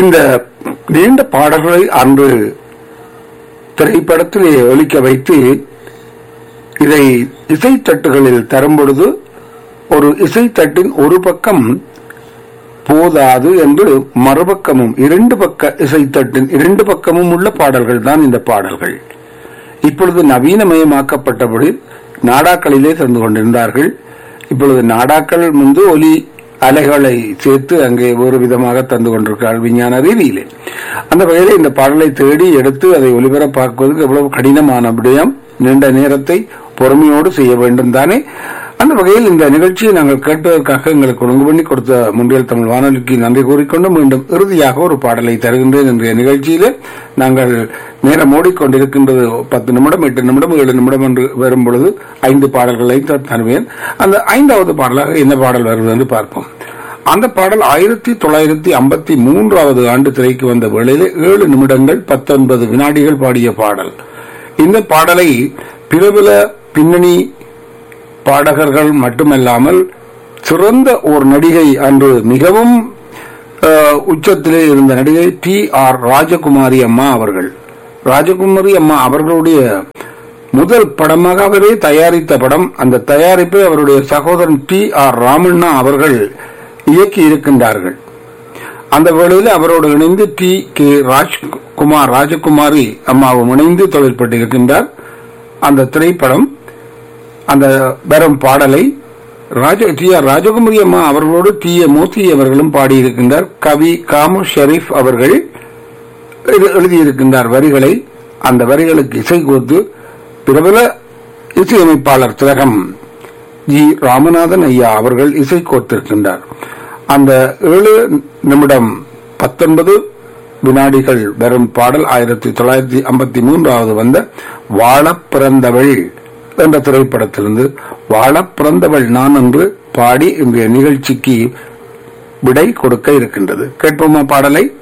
இந்த நீண்ட பாடல்களை அன்று திரைப்படத்திலே ஒலிக்க வைத்து இதை இசைத்தட்டுகளில் தரும் பொழுது ஒரு இசைத்தட்டின் ஒரு பக்கம் போதாது என்று மறுபக்கமும் இரண்டு பக்க இசைத்தட்டின் இரண்டு பக்கமும் உள்ள பாடல்கள் தான் இந்த பாடல்கள் இப்பொழுது நவீனமயமாக்கப்பட்டபடி நாடாக்களிலே தந்து கொண்டிருந்தார்கள் இப்பொழுது நாடாக்கள் முன்பு ஒலி அலைகளை சேர்த்து அங்கே ஒரு விதமாக தந்து கொண்டிருக்கிறார்கள் விஞ்ஞான ரீதியிலே அந்த வகையில் இந்த பாடலை தேடி எடுத்து அதை ஒலிபரப்பாக்குவதற்கு எவ்வளவு கடினமான விடயம் நீண்ட நேரத்தை பொறுமையோடு செய்ய வேண்டும் தானே அந்த வகையில் இந்த நிகழ்ச்சியை நாங்கள் கேட்பதற்காக எங்களுக்கு ஒழுங்கு பண்ணி கொடுத்த முன்றியல் தமிழ் வானொலிக்கு நன்றி கூறிக்கொண்டு மீண்டும் இறுதியாக ஒரு பாடலை தருகின்றேன் என்ற நிகழ்ச்சியிலே நாங்கள் நேரம் ஓடிக்கொண்டிருக்கின்றது பத்து நிமிடம் எட்டு நிமிடம் ஏழு நிமிடம் என்று வரும் பொழுது ஐந்து பாடல்களை த- தருவேன் அந்த ஐந்தாவது பாடலாக என்ன பாடல் வருவது என்று பார்ப்போம் அந்த பாடல் ஆயிரத்தி தொள்ளாயிரத்தி ஐம்பத்தி மூன்றாவது ஆண்டு திரைக்கு வந்த வேளையில் ஏழு நிமிடங்கள் பத்தொன்பது வினாடிகள் பாடிய பாடல் இந்த பாடலை பிரபல பின்னணி பாடகர்கள் மட்டுமல்லாமல் சிறந்த ஒரு நடிகை அன்று மிகவும் அஹ், உச்சத்திலே இருந்த நடிகை டி ஆர் ராஜகுமாரி அம்மா அவர்கள் ராஜகுமாரி அம்மா அவர்களுடைய முதல் படமாக அவரே தயாரித்த படம் அந்த தயாரிப்பை அவருடைய சகோதரன் டி ஆர் ராமண்ணா அவர்கள் இயக்கி இருக்கின்றார்கள் அந்த வேளையில் அவரோடு இணைந்து டி கே ராஜ்குமார் ராஜகுமாரி அம்மாவும் இணைந்து தொழிற்பட்டிருக்கின்றார் அந்த திரைப்படம் அந்த வரும் பாடலை ராஜ டி ஆர் ராஜகுமாரி அம்மா அவர்களோடு டி ஏ மூர்த்தி அவர்களும் பாடியிருக்கின்றார் கவி காமு ஷெரீப் அவர்கள் எழு- எழுதியிருக்கின்றார் வரிகளை அந்த வரிகளுக்கு இசை கோர்த்து பிரபல இசையமைப்பாளர் திலகம் ஜி ராமநாதன் ஐயா அவர்கள் இசை கோர்த்திருக்கின்றார் அந்த ஏழு நிமிடம் பத்தொன்பது வினாடிகள் வரும் பாடல் ஆயிரத்தி தொள்ளாயிரத்தி ஐம்பத்தி மூன்றாவது வந்த வாழப் பிறந்தவள் என்ற திரைப்படத்திலிருந்து வாழப் பிறந்தவள் நான் என்று பாடி இன்றைய நிகழ்ச்சிக்கு விடை கொடுக்க இருக்கின்றது கேட்போமா பாடலை